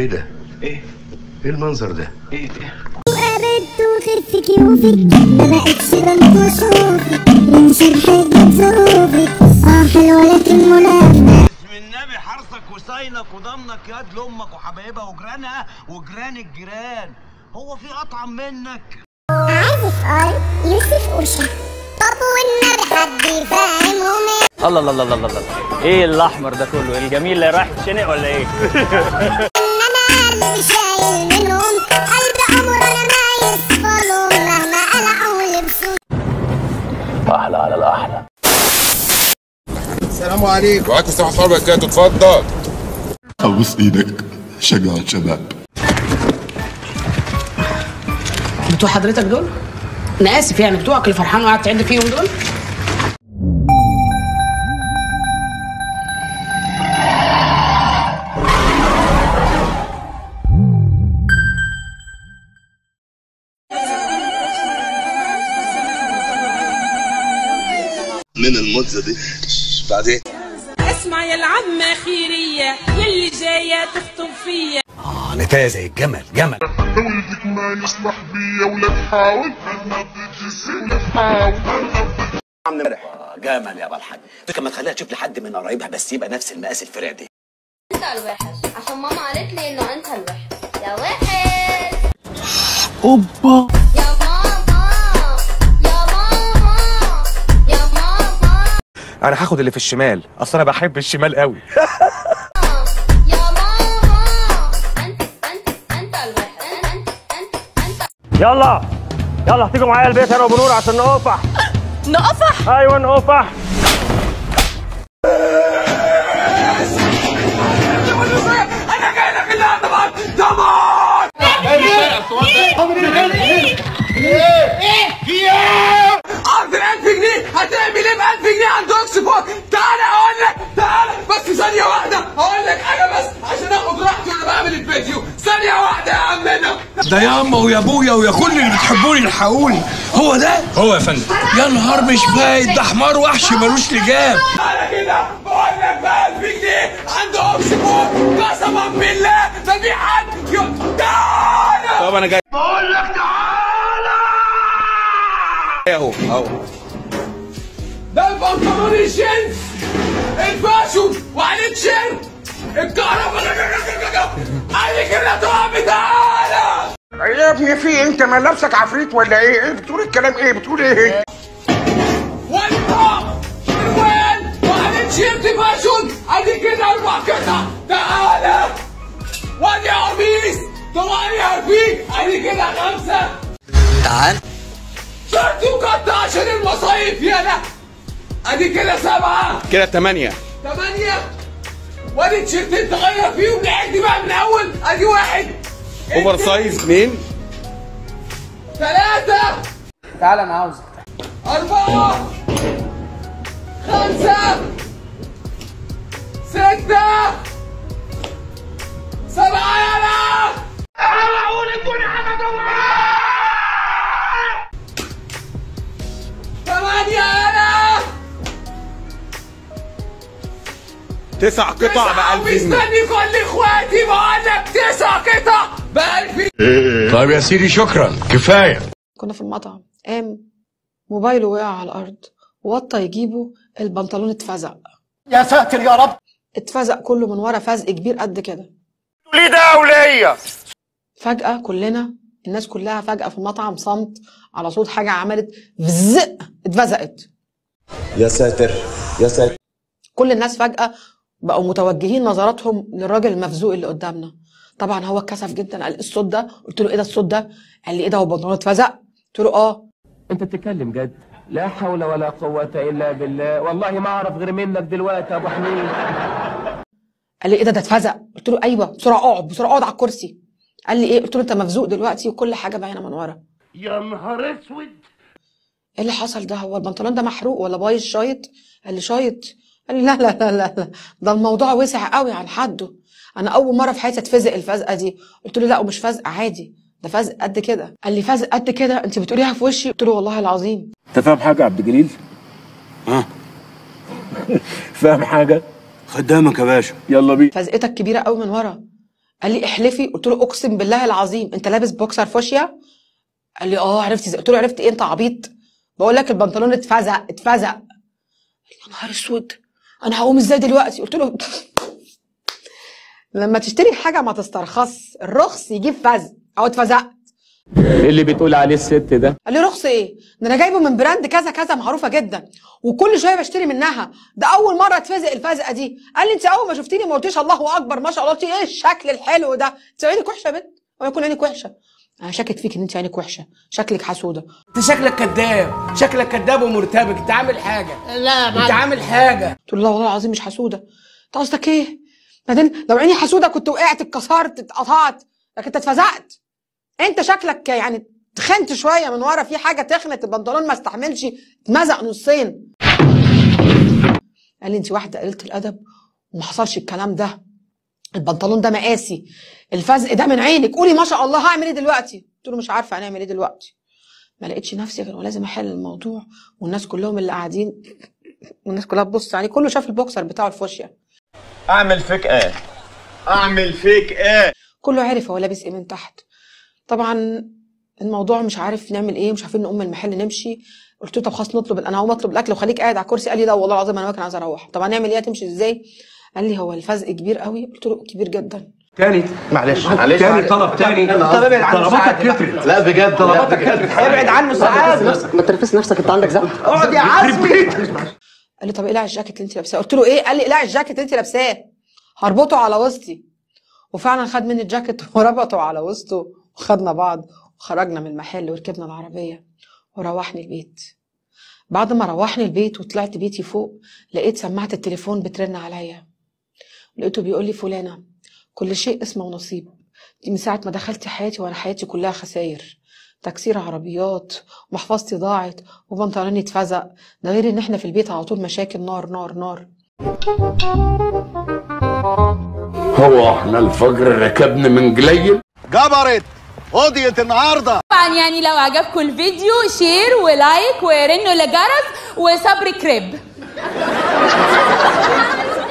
ايه ده؟ ايه ايه المنظر ده؟ ايه ايه قربت وخف كيوفك ما بقتش بنت وشوفك من شرحك ظروفك اه حلوة لكن ملامة بسم النبي حرصك وصينك وضمنك ياد لامك وحبايبها وجيرانها وجيران الجيران هو في اطعم منك عازف ار يوسف اوشا طب والنبي حد يفهمهم الله الله الله الله الله ايه الاحمر ده كله الجميل اللي رايح يتشنق ولا ايه ان انا قلبي شايل منهم قلب عمر انا ما يصفلهم مهما قلعوا ولبسوا احلى على الاحلى وعليكم السلام ورحمه الله وبركاته اتفضل ابوس ايدك شجع الشباب بتوع حضرتك دول؟ انا اسف يعني بتوعك اللي فرحان وقاعد تعد فيهم دول؟ من المدة دي بعدين اسمع يا العمة خيرية يلي جاية تخطب فيا نتايا زي الجمل جمل ولدك ما يصلح بيا ولا تحاول نضج السن ولا تحاول جمل يا بالحاج كمان تخليها تشوف لي حد من قرايبها بس يبقى نفس المقاس الفرع دي انت الوحش عشان ماما قالت لي انه انت الوحش يا وحش اوبا يا ماما يا ماما يا ماما انا هاخد اللي في الشمال اصل انا بحب الشمال قوي يا ماما انت انت انت الوحش انت انت انت يلا يلا هتيجوا معايا البيت انا وبنور عشان نقفح نقفح ايوه نقفح عرض ال 1000 جنيه هتعمل ايه ب 1000 جنيه عند اوكسفورد تعالى اقول لك تعالى بس ثانية واحدة هقول لك حاجة بس عشان اخد راحتي وانا بعمل الفيديو ثانية واحدة يا عمنا ده يا اما ويا ابويا ويا كل اللي بتحبوني الحقوني هو ده هو يا فندم يا نهار مش فايت ده حمار وحش ملوش لجام انا كده بقول لك ب 1000 جنيه عند اوكسفورد قسما بالله ما في حد ي- تعالى طب انا جاي بقول لك تعالى اهو اهو ده البنطلون الجينز الفاشون وعليه تيشيرت الكهرباء عليك الرطوع تعالى يا ابني في انت ما لابسك عفريت ولا ايه؟ ايه بتقول الكلام ايه؟ بتقول ايه؟ والطاق الوان وعليه تيشيرت فاشون ادي كده اربع قطع تعالى وادي قميص ثمانية فيه ادي كده خمسة تعال شرط وقطع عشان المصايف يالا ادي كده سبعة كده ثمانية ثمانية وادي تيشيرتين تغير فيهم نعد بقى من الاول ادي واحد اوفر سايز اثنين ثلاثة تعالى انا عاوزك أربعة خمسة ستة سبعة يلا أقول الدنيا حمد ثمانية يلا تسع قطع ب 1000 جنيه مستني كل اخواتي بقول لك تسع قطع ب 1000 طيب يا سيدي شكرا كفايه كنا في المطعم قام موبايله وقع على الارض وطى يجيبه البنطلون اتفزق يا ساتر يا رب اتفزق كله من ورا فزق كبير قد كده ليه ده وليا؟ فجأة كلنا الناس كلها فجأة في المطعم صمت على صوت حاجة عملت فزق اتفزقت يا ساتر يا ساتر كل الناس فجأة بقوا متوجهين نظراتهم للراجل المفزوق اللي قدامنا طبعا هو اتكسف جدا قال إيه الصوت ده قلت له ايه ده الصوت ده قال لي ايه ده هو البنطلون اتفزق قلت له اه انت بتتكلم جد لا حول ولا قوة الا بالله والله ما اعرف غير منك دلوقتي يا ابو حميد قال لي ايه ده ده اتفزق قلت له ايوه بسرعه اقعد بسرعه اقعد على الكرسي قال لي ايه قلت له انت مفزوق دلوقتي وكل حاجه باينه من ورا يا نهار اسود ايه اللي حصل ده هو البنطلون ده محروق ولا بايظ شايط قال لي شايط قال لي لا لا لا لا, لا. ده الموضوع وسع قوي عن حده انا اول مره في حياتي اتفزق الفزقه دي قلت له لا ومش فزق عادي ده فزق قد كده قال لي فزق قد كده انت بتقوليها في وشي قلت له والله العظيم انت فاهم حاجة يا عبد الجليل؟ ها؟ فاهم حاجة؟ خدامك يا باشا يلا بينا فزقتك كبيره قوي من ورا قال لي احلفي قلت له اقسم بالله العظيم انت لابس بوكسر فوشيا قال لي اه عرفت ازاي قلت له عرفت ايه انت عبيط بقول لك البنطلون اتفزق اتفزق قال لي يا نهار اسود انا هقوم ازاي دلوقتي قلت له لما تشتري حاجه ما تسترخص الرخص يجيب فزق او اتفزقت إيه اللي بتقول عليه الست ده قال لي رخص ايه ده انا جايبه من براند كذا كذا معروفه جدا وكل شويه بشتري منها ده اول مره اتفزق الفزقه دي قال لي انت اول ما شفتيني ما قلتيش الله اكبر ما شاء الله قلت ايه الشكل الحلو ده انت عينك وحشه يا بنت هو يكون عينك وحشه انا شاكك فيك ان انت عينك وحشه شكلك حسوده انت شكلك كذاب شكلك كذاب ومرتبك انت عامل حاجه لا انت عامل حاجه قلت له لا والله العظيم مش حسوده انت قصدك ايه بعدين لو عيني حسوده كنت وقعت اتكسرت اتقطعت لكن انت اتفزقت انت شكلك يعني تخنت شويه من ورا في حاجه تخنت البنطلون ما استحملش اتمزق نصين قال لي انت واحده قليله الادب وما حصلش الكلام ده البنطلون ده مقاسي الفزق ده من عينك قولي ما شاء الله هعمل ايه دلوقتي قلت له مش عارفه هنعمل ايه دلوقتي ما لقيتش نفسي غير ولازم احل الموضوع والناس كلهم اللي قاعدين والناس كلها تبص عليه كله شاف البوكسر بتاعه الفوشيا اعمل فيك ايه اعمل فيك ايه كله عرف هو لابس ايه من تحت طبعا الموضوع مش عارف نعمل ايه مش عارفين نقوم من المحل نمشي قلت له طب خلاص نطلب انا هقوم اطلب الاكل وخليك قاعد على الكرسي قال لي لا والله العظيم انا واكل عايز اروح طب هنعمل ايه هتمشي ازاي قال لي هو الفزق كبير قوي قلت له كبير جدا تاني معلش معلش. تاني طلب تاني طب ابعد عنه طلباتك كترت لا بجد طلباتك كترت ابعد عنه ساعات ما تنفس نفسك انت عندك زقه اقعد يا عزمي قال لي طب اقلع الجاكيت اللي انت لابساه قلت له ايه قال لي اقلع الجاكيت اللي انت لابساه هربطه على وسطي وفعلا خد مني الجاكيت وربطه على وسطه وخدنا بعض وخرجنا من المحل وركبنا العربيه وروحني البيت بعد ما روحني البيت وطلعت بيتي فوق لقيت سماعه التليفون بترن عليا لقيته بيقول لي فلانه كل شيء اسمه ونصيب دي من ساعه ما دخلت حياتي وانا حياتي كلها خساير تكسير عربيات ومحفظتي ضاعت وبنطلوني اتفزق ده غير ان احنا في البيت على طول مشاكل نار نار نار هو احنا الفجر ركبنا من قليل جبرت قضيت النهارده طبعا يعني لو عجبكم الفيديو شير ولايك ورنوا لجرس وصبري كريب